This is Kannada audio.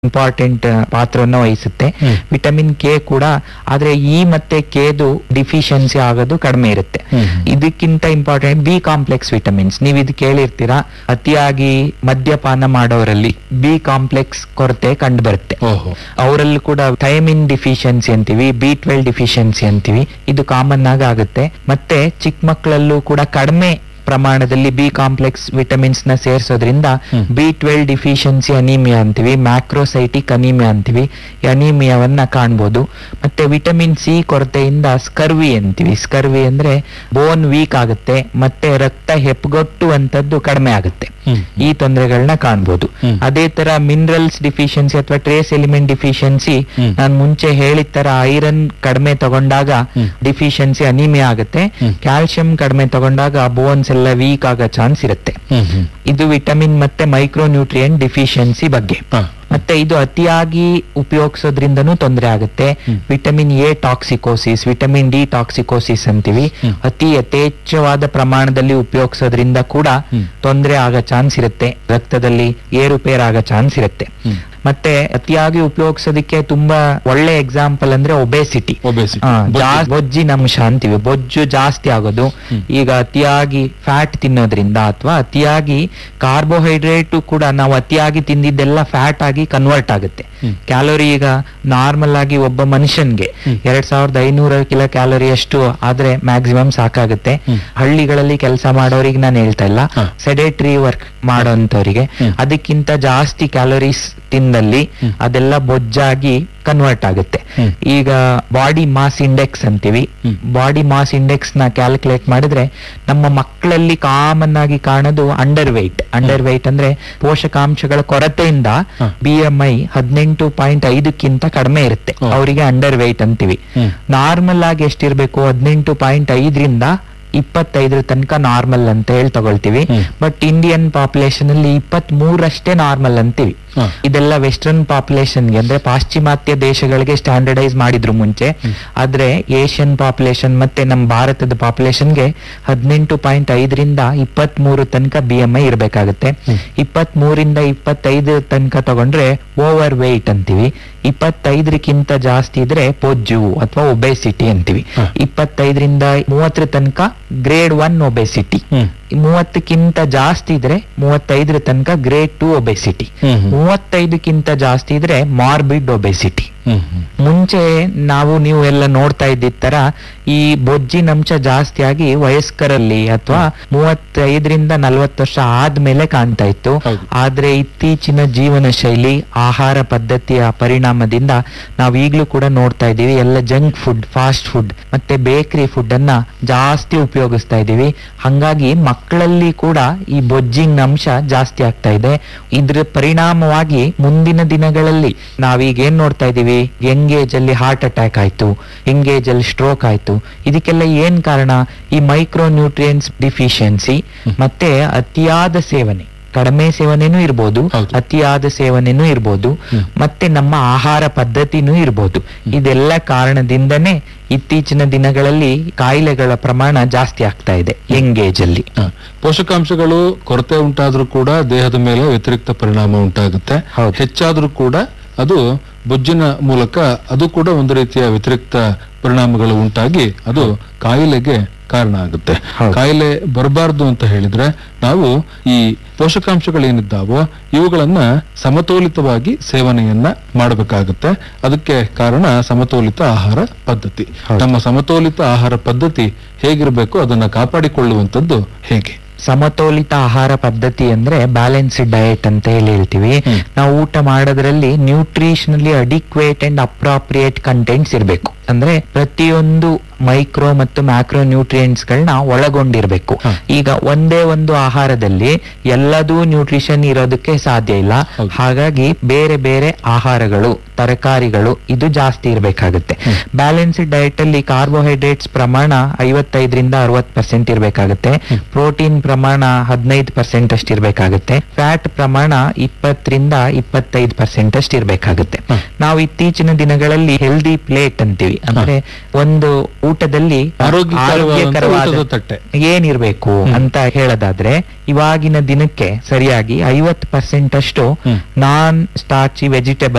ಇಂಪಾರ್ಟೆಂಟ್ ಪಾತ್ರವನ್ನು ವಹಿಸುತ್ತೆ ಹ್ಮ್. ವಿಟಮಿನ್ ಕೆ ಕೂಡ ಆದ್ರೆ ಇ ಮತ್ತೆ ಕೆದು ಡಿಫಿಷಿಯನ್ಸಿ ಆಗೋದು ಕಡಿಮೆ ಇರುತ್ತೆ ಹ್ಮ್. ಇದಕ್ಕಿಂತ ಇಂಪಾರ್ಟೆಂಟ್ ಬಿ ಕಾಂಪ್ಲೆಕ್ಸ್ ವಿಟಮಿನ್ಸ್ ನೀವು ಇದು ಕೇಳಿರ್ತೀರಾ ಅತಿಯಾಗಿ ಮದ್ಯಪಾನ ಮಾಡೋರಲ್ಲಿ ಬಿ ಕಾಂಪ್ಲೆಕ್ಸ್ ಕೊರತೆ ಕಂಡು ಬರುತ್ತೆ ಓಹೋ ಅವರಲ್ಲಿ ಕೂಡ ಥೈಮಿನ್ ಡಿಫಿಷಿಯನ್ಸಿ ಅಂತೀವಿ ಬಿ ಟ್ವೆಲ್ ಡಿಫಿಷಿಯನ್ಸಿ ಅಂತೀವಿ ಇದು ಕಾಮನ್ ಆಗಿ ಆಗುತ್ತೆ ಮತ್ತೆ ಚಿಕ್ಕ ಮಕ್ಕಳಲ್ಲೂ ಕೂಡ ಕಡಿಮೆ ಪ್ರಮಾಣದಲ್ಲಿ ಬಿ ಕಾಂಪ್ಲೆಕ್ಸ್ ವಿಟಮಿನ್ಸ್ ನ ಸೇರಿಸೋದ್ರಿಂದ hmm. B twelve deficiency anaemia ಅಂತೀವಿ ಮ್ಯಾಕ್ರೋಸೈಟಿಕ್ ಅನಿಮಿಯಾ ಅಂತೀವಿ ಈ ಅನಿಮಿಯಾವನ್ನ ಕಾಣ್ಬೋದು ಮತ್ತೆ ವಿಟಮಿನ್ ಸಿ ಕೊರತೆಯಿಂದ ಸ್ಕರ್ವಿ ಅಂತೀವಿ ಸ್ಕರ್ವಿ ಅಂದ್ರೆ ಬೋನ್ ವೀಕ್ ಆಗುತ್ತೆ ಮತ್ತೆ ರಕ್ತ ಹೆಪ್ಪುಗಟ್ಟುವಂತದ್ದು ಕಡಿಮೆ ಆಗುತ್ತೆ ಹ್ಮ್. ಈ ತೊಂದರೆಗಳನ್ನ ಕಾಣ್ಬೋದು ಹ್ಮ್. ಅದೇ ತರ ಮಿನರಲ್ಸ್ ಡಿಫಿಷಿಯನ್ಸಿ ಅಥವಾ ಟ್ರೇಸ್ ಎಲಿಮೆಂಟ್ ಡಿಫಿಷಿಯನ್ಸಿ ಹ್ಮ್. ನಾನು ಮುಂಚೆ ಹೇಳಿದ ತರ ಐರನ್ ಕಡಿಮೆ ತಗೊಂಡಾಗ ಹ್ಮ್. ಡಿಫಿಷಿಯನ್ಸಿ ಅನಿಮಿಯಾ ಆಗುತ್ತೆ ಹ್ಮ್. ಕ್ಯಾಲ್ಸಿಯಂ ಕಡಿಮೆ ತಗೊಂಡಾಗ ಬೋನ್ಸ್ ಎಲ್ಲ ವೀಕ್ ಆಗೋ ಚಾನ್ಸ್ ಇರುತ್ತೆ ಹ್ಮ್ ಹ್ಮ್ ಇದು ವಿಟಮಿನ್ ಮತ್ತೆ ಮೈಕ್ರೋ ನ್ಯೂಟ್ರಿಯೆಂಟ್ ಡಿಫಿಷಿಯನ್ಸಿ ಬಗ್ಗೆ ಹಾ. ಮತ್ತೆ ಇದು ಅತಿಯಾಗಿ ಉಪಯೋಗಿಸೋದ್ರಿಂದನೂ ತೊಂದರೆ ಆಗುತ್ತೆ hmm. Vitamin A toxicosis vitamin D toxicosis ಅಂತೀವಿ ಹ್ಮ್. ಅತಿ ಯಥೇಚ್ಛವಾದ ಪ್ರಮಾಣದಲ್ಲಿ ಉಪಯೋಗಿಸೋದ್ರಿಂದ ಕೂಡ ಹ್ಮ್. ತೊಂದರೆ ಆಗೋ ಚಾನ್ಸ್ ಇರುತ್ತೆ ರಕ್ತದಲ್ಲಿ ಏರುಪೇರು ಆಗೋ ಚಾನ್ಸ್ ಇರುತ್ತೆ ಹ್ಮ್. ಮತ್ತೆ ಅತಿಯಾಗಿ ಉಪಯೋಗಿಸೋದಕ್ಕೆ ತುಂಬಾ ಒಳ್ಳೆ ಎಕ್ಸಾಂಪಲ್ ಅಂದ್ರೆ ಒಬೆಸಿಟಿ Obesity. ಆ, ಬೊಜ್ಜು. ಜಾ- ಬೊಜ್ಜಿನ ಅಂಶ ಅಂತೀವಿ ಬೊಜ್ಜು ಜಾಸ್ತಿ ಆಗೋದು ಹ್ಮ್. ಈಗ ಅತಿಯಾಗಿ ಫ್ಯಾಟ್ ತಿನ್ನೋದ್ರಿಂದ ಅಥವಾ ಅತಿಯಾಗಿ ಕಾರ್ಬೋಹೈಡ್ರೇಟ್ ಕೂಡ ನಾವು ಅತಿಯಾಗಿ ತಿಂದಿದ್ದೆಲ್ಲ ಫ್ಯಾಟ್ ಆಗಿ ಕನ್ವರ್ಟ್ ಆಗುತ್ತೆ ಹ್ಮ್. ಕ್ಯಾಲೋರಿ ಈಗ ನಾರ್ಮಲ್ ಆಗಿ ಒಬ್ಬ ಮನುಷ್ಯನ್ಗೆ ಹ್ಮ್. ಎರಡ್ ಸಾವಿರದ ಐನೂರ ಕಿಲೋ ಕ್ಯಾಲೋರಿ ಅಷ್ಟು ಆದ್ರೆ ಮ್ಯಾಕ್ಸಿಮಮ್ ಸಾಕಾಗುತ್ತೆ ಹ್ಮ್. ಹಳ್ಳಿಗಳಲ್ಲಿ ಕೆಲಸ ಮಾಡೋರಿಗೆ ನಾನು ಹೇಳ್ತಾ ಇಲ್ಲ ಹಾ. ಸೆಡೆಟ್ರಿ ವರ್ಕ್ ಮಾಡೋಂಥವ್ರಿಗೆ ಹ್ಮ್. ಅದಕ್ಕಿಂತ ಜಾಸ್ತಿ ಕ್ಯಾಲೋರೀಸ್ ತಿಂದಲ್ಲಿ ಹ್ಮ್. ಅದೆಲ್ಲ ಬೊಜ್ಜಾಗಿ ಕನ್ವರ್ಟ್ ಆಗುತ್ತೆ ಹ್ಮ್. ಈಗ ಬಾಡಿ ಮಾಸ್ ಇಂಡೆಕ್ಸ್ ಅಂತೀವಿ ಹ್ಮ್. ಬಾಡಿ ಮಾಸ್ ಇಂಡೆಕ್ಸ್ ನ ಕ್ಯಾಲ್ಕುಲೇಟ್ ಮಾಡಿದ್ರೆ ನಮ್ಮ ಮಕ್ಕಳಲ್ಲಿ ಕಾಮನ್ ಆಗಿ ಕಾಣೋದು ಅಂಡರ್ ವೆಯ್ಟ್ ಅಂಡರ್ ವೆಯ್ಟ್ ಅಂದ್ರೆ ಪೋಷಕಾಂಶಗಳ ಕೊರತೆಯಿಂದ ಹ. ಬಿ ಎಂ ಐ ಹದಿನೆಂಟು ಪಾಯಿಂಟ್ ಐದಕ್ಕಿಂತ ಕಡಿಮೆ ಇರುತ್ತೆ ಹ. ಅವರಿಗೆ ಅಂಡರ್ ವೆಯ್ಟ್ ಅಂತೀವಿ ಹ್ಮ್. ನಾರ್ಮಲ್ ಆಗಿ ಎಷ್ಟಿರ್ಬೇಕು ಹದಿನೆಂಟು ಪಾಯಿಂಟ್ ಐದರಿಂದ ಇಪ್ಪತ್ತೈದರ ತನಕ ನಾರ್ಮಲ್ ಅಂತ ಹೇಳಿ ತಗೊಳ್ತೀವಿ ಹ್ಮ್. ಬಟ್ ಇಂಡಿಯನ್ ಪಾಪ್ಯುಲೇಷನ್ ಅಲ್ಲಿ ಇಪ್ಪತ್ತ್ ಮೂರಷ್ಟೇ ನಾರ್ಮಲ್ ಅಂತೀವಿ ಹಾ. ಇದೆಲ್ಲ ವೆಸ್ಟರ್ನ್ ಪಾಪ್ಯುಲೇಷನ್ಗೆ ಅಂದ್ರೆ ಪಾಶ್ಚಿಮಾತ್ಯ ದೇಶಗಳಿಗೆ ಸ್ಟ್ಯಾಂಡರ್ಡೈಸ್ ಮಾಡಿದ್ರು ಮುಂಚೆ ಹ್ಮ್. ಆದ್ರೆ ಏಷ್ಯನ್ ಪಾಪ್ಯುಲೇಷನ್ ಮತ್ತೆ ನಮ್ಮ ಭಾರತದ ಪಾಪ್ಯುಲೇಷನ್ಗೆ ಹದಿನೆಂಟು ಪಾಯಿಂಟ್ ಐದರಿಂದ ಇಪ್ಪತ್ತ್ ಮೂರು ತನಕ ಬಿ ಎಂ ಐ ಇರಬೇಕಾಗುತ್ತೆ ಹ್ಮ್. ಇಪ್ಪತ್ತ್ ಮೂರಿಂದ ಇಪ್ಪತ್ತೈದು ತನಕ ತಗೊಂಡ್ರೆ ಓವರ್ ವೆಯ್ಟ್ ಅಂತೀವಿ ಇಪ್ಪತ್ತೈದಕ್ಕಿಂತ ಜಾಸ್ತಿ ಇದ್ರೆ ಬೊಜ್ಜು ಅಥವಾ ಒಬೆಸಿಟಿ ಅಂತೀವಿ ಹ. ಇಪ್ಪತ್ತೈದರಿಂದ ಮೂವತ್ತರ ತನಕ ಗ್ರೇಡ್ ಒನ್ ಒಬೆಸಿಟಿ ಹ್ಮ್. ಮೂವತ್ತಕ್ಕಿಂತ ಜಾಸ್ತಿ ಇದ್ರೆ ಮೂವತ್ತೈದರ ತನಕ grade two obesity hmm hmm. ಮೂವತ್ತೈದಕ್ಕಿಂತ ಜಾಸ್ತಿ ಇದ್ರೆ ಮಾರ್ಬಿಡ್ ಒಬೆಸಿಟಿ ಹ್ಮ್ ಹ್ಮ್. ಮುಂಚೆ ನಾವು ನೀವು ಎಲ್ಲ ನೋಡ್ತಾ ಇದ್ದಿದ್ ತರ ಈ ಬೊಜ್ಜಿನ ಅಂಶ ಜಾಸ್ತಿ ಆಗಿ ವಯಸ್ಕರಲ್ಲಿ ಅಥವಾ ಮೂವತ್ತೈದರಿಂದ ನಲವತ್ತು ವರ್ಷ ಆದ್ಮೇಲೆ ಕಾಣ್ತಾ ಇತ್ತು ಹೌದು. ಆದ್ರೆ ಇತ್ತೀಚಿನ ಜೀವನ ಶೈಲಿ ಆಹಾರ ಪದ್ಧತಿಯ ಪರಿಣಾಮದಿಂದ ನಾವು ಈಗ್ಲೂ ಕೂಡ ನೋಡ್ತಾ ಇದ್ದೀವಿ ಎಲ್ಲ ಜಂಕ್ ಫುಡ್ ಫಾಸ್ಟ್ ಫುಡ್ ಮತ್ತೆ ಬೇಕರಿ ಫುಡ್ ಅನ್ನ ಜಾಸ್ತಿ ಉಪಯೋಗಿಸ್ತಾ ಇದ್ದೀವಿ ಹಂಗಾಗಿ ಮಕ್ಕಳಲ್ಲಿ ಕೂಡ ಈ ಬೊಜ್ಜಿನ ಅಂಶ ಜಾಸ್ತಿ ಆಗ್ತಾ ಇದೆ ಇದ್ರ ಪರಿಣಾಮವಾಗಿ ಮುಂದಿನ ದಿನಗಳಲ್ಲಿ ನಾವೀಗ ಏನ್ ನೋಡ್ತಾ ಇದೀವಿ ಯಂಗ್ ಏಜ್ ಅಲ್ಲಿ ಹಾರ್ಟ್ ಅಟ್ಯಾಕ್ ಆಯ್ತು ಯಂಗ್ ಏಜ್ ಅಲ್ಲಿ ಸ್ಟ್ರೋಕ್ ಆಯ್ತು ಇದಕ್ಕೆಲ್ಲ ಏನ್ ಕಾರಣ ಈ ಮೈಕ್ರೋ ನ್ಯೂಟ್ರಿಯೆಂಟ್ಸ್ ಡಿಫಿಷಿಯನ್ಸಿ ಹ್ಮ್. ಮತ್ತೆ ಅತಿಯಾದ ಸೇವನೆ ಕಡಿಮೆ ಸೇವನೆನೂ ಇರ್ಬೋದು ಹೌದು. ಅತಿಯಾದ ಸೇವನೆನೂ ಇರ್ಬೋದು ಹ್ಮ್. ಮತ್ತೆ ನಮ್ಮ ಆಹಾರ ಪದ್ಧತಿನೂ ಇರ್ಬೋದು ಇದೆಲ್ಲ ಕಾರಣದಿಂದನೇ ಇತ್ತೀಚಿನ ದಿನಗಳಲ್ಲಿ ಕಾಯಿಲೆಗಳ ಪ್ರಮಾಣ ಜಾಸ್ತಿ ಆಗ್ತಾ ಇದೆ ಯಂಗ್ ಏಜ್ ಅಲ್ಲಿ ಹ. ಪೋಷಕಾಂಶಗಳು ಕೊರತೆ ಉಂಟಾದ್ರೂ ಕೂಡ ದೇಹದ ಮೇಲೆ ವ್ಯತಿರಿಕ್ತ ಪರಿಣಾಮ ಉಂಟಾಗುತ್ತೆ ಹೌದು. ಹೆಚ್ಚಾದ್ರೂ ಕೂಡ ಅದು ಬೊಜ್ಜಿನ ಮೂಲಕ ಅದು ಕೂಡ ಒಂದು ರೀತಿಯ ವ್ಯತಿರಿಕ್ತ ಪರಿಣಾಮಗಳು ಉಂಟಾಗಿ ಅದು ಕಾಯಿಲೆಗೆ ಕಾರಣ ಆಗುತ್ತೆ ಹೌದು. ಕಾಯಿಲೆ ಬರಬಾರ್ದು ಅಂತ ಹೇಳಿದ್ರೆ ನಾವು ಈ ಪೋಷಕಾಂಶಗಳೇನಿದ್ದಾವೋ ಇವುಗಳನ್ನ ಸಮತೋಲಿತವಾಗಿ ಸೇವನೆಯನ್ನ ಮಾಡಬೇಕಾಗುತ್ತೆ ಅದಕ್ಕೆ ಕಾರಣ ಸಮತೋಲಿತ ಆಹಾರ ಪದ್ಧತಿ ಹೌದು. ನಮ್ಮ ಸಮತೋಲಿತ ಆಹಾರ ಪದ್ಧತಿ ಹೇಗಿರಬೇಕು ಅದನ್ನ ಕಾಪಾಡಿಕೊಳ್ಳುವಂತದ್ದು ಹೇಗೆ ಸಮತೋಲಿತ ಆಹಾರ ಪದ್ಧತಿ ಅಂದ್ರೆ ಬ್ಯಾಲೆನ್ಸ್ಡ್ ಡಯಟ್ ಅಂತ ಹೇಳಿ ಹೇಳ್ತೀವಿ ಹ್ಮ್. ನಾವು ಊಟ ಮಾಡೋದ್ರಲ್ಲಿ nutritionally adequate and appropriate contents ಇರಬೇಕು ಅಂದ್ರೆ ಪ್ರತಿಯೊಂದು ಮೈಕ್ರೋ ಮತ್ತು ಮ್ಯಾಕ್ರೋ ನ್ಯೂಟ್ರಿಯೆಂಟ್ಸ್ ಗಳನ್ನ ಒಳಗೊಂಡಿರ್ಬೇಕು ಹ. ಈಗ ಒಂದೇ ಒಂದು ಆಹಾರದಲ್ಲಿ ಎಲ್ಲದೂ ನ್ಯೂಟ್ರಿಷನ್ ಇರೋದಕ್ಕೆ ಸಾಧ್ಯ ಇಲ್ಲ ಹೌದು. ಹಾಗಾಗಿ ಬೇರೆ ಬೇರೆ ಆಹಾರಗಳು ತರಕಾರಿಗಳು ಇದು ಜಾಸ್ತಿ ಇರಬೇಕಾಗುತ್ತೆ ಹ್ಮ್. ಬ್ಯಾಲೆನ್ಸ್ಡ್ ಡಯಟ್ ಅಲ್ಲಿ ಕಾರ್ಬೋಹೈಡ್ರೇಟ್ಸ್ ಪ್ರಮಾಣ ಐವತ್ತೈದರಿಂದ ಅರವತ್ ಪರ್ಸೆಂಟ್ ಇರಬೇಕಾಗುತ್ತೆ ಹ್ಮ್. ಪ್ರೋಟೀನ್ ಪ್ರಮಾಣ ಹದಿನೈದು ಪರ್ಸೆಂಟ್ ಅಷ್ಟು ಇರಬೇಕಾಗುತ್ತೆ ಫ್ಯಾಟ್ ಪ್ರಮಾಣ ಇಪ್ಪತ್ತರಿಂದ ಇಪ್ಪತ್ತೈದು ಪರ್ಸೆಂಟ್ ಅಷ್ಟು ಇರಬೇಕಾಗುತ್ತೆ ಹ. ನಾವು ಇತ್ತೀಚಿನ ದಿನಗಳಲ್ಲಿ ಹೆಲ್ದಿ ಪ್ಲೇಟ್ ಅಂತೀವಿ ಅಂದ್ರೆ ಒಂದು ಊಟದಲ್ಲಿ ಆರೋಗ್ಯಕರವಾದಂತ ಊಟದ ತಟ್ಟೆ. ಏನಿರ್ಬೇಕು ಹ್ಮ್. ಅಂತ ಹೇಳೋದಾದ್ರೆ ಇವಾಗಿನ ದಿನಕ್ಕೆ ಸರಿಯಾಗಿ ಐವತ್ತು ಪರ್ಸೆಂಟ್ ಅಷ್ಟು ಹ್ಮ್. ನಾನ್ ಸ್ಟಾರ್ಚಿ ವೆಜಿಟೇಬಲ್